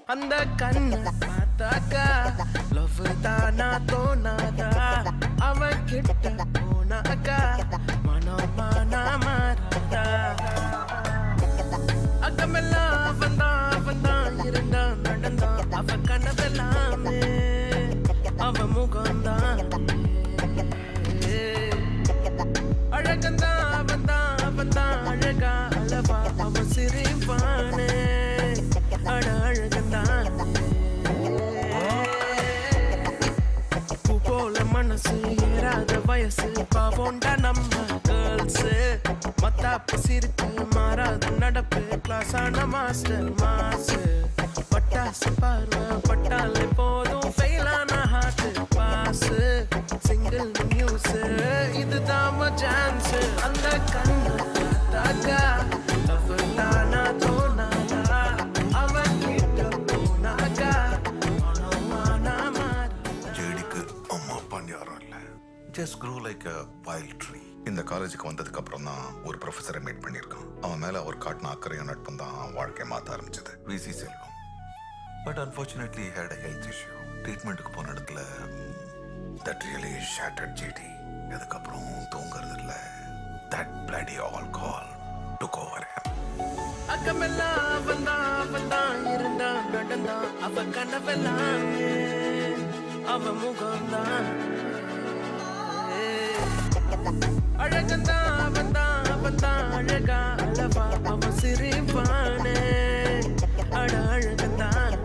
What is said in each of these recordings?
அந்த கண்ணு பார்த்தாக்கா லவ் தானா தோணாதா அவன் கிட்ட போனாக்கா மனம் மானா மாறாதா அக்கமெல்லாம் அவன் தான் அவன் தான் இருந்தான் நடந்தான் அவ கனவெல்லாமே அவன் முகம்தான் அழகந்தான் அவன் தான் அவன் தான் அழகா அளவா அவன் சிரிப்பானே அட அழகந்தான் பூ போல மனசு ஏறாத வயசு பாவோண்டா நம்ம கேர்ள்ஸ் மத்தாப்பு சிரிப்பு மாறாத நடப்பு கிளாஸ் ஆன மாஸ்டர் மாசு பட்டாசு பார்வை பட்டாலே போதும் ஃபெயிலான ஹார்ட் பாஸ் சிங்கிள் நியூஸ் இதுதான் சான்ஸ் அந்த கண்ணு பார்த்தாக்கா லவ் தானா தோணாதா அவன் கிட்ட போனாக்கா மனமானா மாறாதா ஜேடிக்கு அம்மா அப்பான்னு யாரும் இல்லை just grow like a wild tree இந்த காலேஜுக்கு வந்ததுக்கு அப்புறம் தான் ஒரு ப்ரொஃபஸரை மீட் பண்ணியிருக்கான் அவன் மேல அவர் காட்டின அக்கறையும் நட்பும் தான் அவன் வாழ்க்கையை மாற்ற ஆரம்பிச்சது VC Selvam but unfortunately had a health issue ட்ரீட்மெண்ட்டுக்கு போன இடத்துல தட் ரியலி ஷேட்டட் ஜேடி அதுக்கப்புறம் தூங்குறது இல்லை that bloody alcohol took over அக்கமெல்லாம் அவன் தான் அவன் தான் இருந்தான் நடந்தான் அவ கனவெல்லாம் அவன் முகம்தான் அழகந்தான் அவன் தான் அவன் தான் அழகா அளவா அவன் சிரிப்பானே அட அழகந்தான்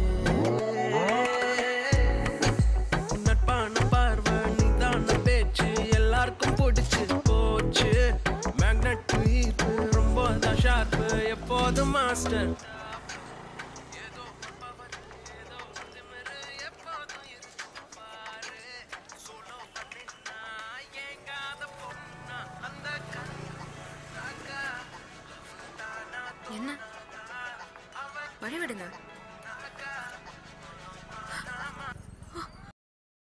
நட்பான பார்வை நீதான பேச்சு எல்லாருக்கும் பிடிச்சு போச்சு மேக்னெட் ஈர்ப்பு ரொம்ப தான் ஷார்ப்பு எப்போதும் மாஸ்டர் ஏதோ power, ஏதோ திமிரு, எப்போதும் இருக்கு பாரு. solo பண்ணினா, ஏங்காத பொண்ணா, அந்த கண்ணு பார்த்தாக்கா, love தானா என்ன அவன் வழிவிடுங்க